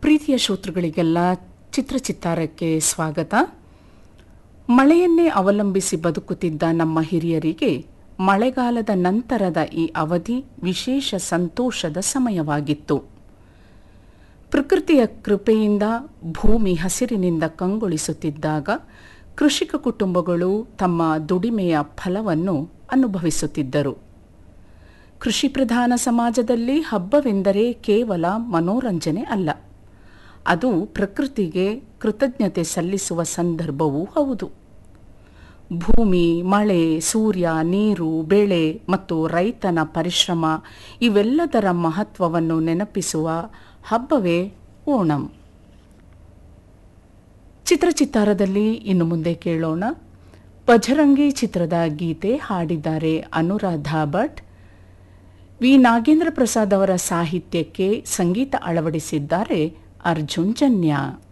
ಪ್ರೀತಿಯ ಶ್ರೋತೃಗಳಿಗೆಲ್ಲ ಚಿತ್ರಚಿತ್ತಾರಕ್ಕೆ ಸ್ವಾಗತ ಮಳೆಯನ್ನೇ ಅವಲಂಬಿಸಿ ಬದುಕುತ್ತಿದ್ದ ನಮ್ಮ ಹಿರಿಯರಿಗೆ ಮಳೆಗಾಲದ ನಂತರದ ಈ ಅವಧಿ ವಿಶೇಷ ಸಂತೋಷದ ಸಮಯವಾಗಿತ್ತು ಪ್ರಕೃತಿಯ ಕೃಪೆಯಿಂದ ಭೂಮಿ ಹಸಿರಿನಿಂದ ಕಂಗೊಳಿಸುತ್ತಿದ್ದಾಗ ಕೃಷಿಕ ಕುಟುಂಬಗಳು ತಮ್ಮ ದುಡಿಮೆಯ ಫಲವನ್ನು ಅನುಭವಿಸುತ್ತಿದ್ದರು ಕೃಷಿ ಪ್ರಧಾನ ಸಮಾಜದಲ್ಲಿ ಹಬ್ಬವೆಂದರೆ ಕೇವಲ ಮನೋರಂಜನೆ ಅಲ್ಲ ಅದು ಪ್ರಕೃತಿಗೆ ಕೃತಜ್ಞತೆ ಸಲ್ಲಿಸುವ ಸಂದರ್ಭವೂ ಹೌದು ಭೂಮಿ ಮಳೆ ಸೂರ್ಯ ನೀರು ಬೆಳೆ ಮತ್ತು ರೈತನ ಪರಿಶ್ರಮ ಇವೆಲ್ಲದರ ಮಹತ್ವವನ್ನು ನೆನಪಿಸುವ ಹಬ್ಬವೇ ಓಣಂ ಚಿತ್ರಚಿತ್ತಾರದಲ್ಲಿ ಇನ್ನು ಮುಂದೆ ಕೇಳೋಣ ಬಜರಂಗಿ ಚಿತ್ರದ ಗೀತೆ ಹಾಡಿದ್ದಾರೆ ಅನುರಾಧ ಭಟ್ ವಿ ನಾಗೇಂದ್ರ ಪ್ರಸಾದ್ ಅವರ ಸಾಹಿತ್ಯಕ್ಕೆ ಸಂಗೀತ ಅಳವಡಿಸಿದ್ದಾರೆ ಅರ್ಜುನ್ ಜನ್ಯ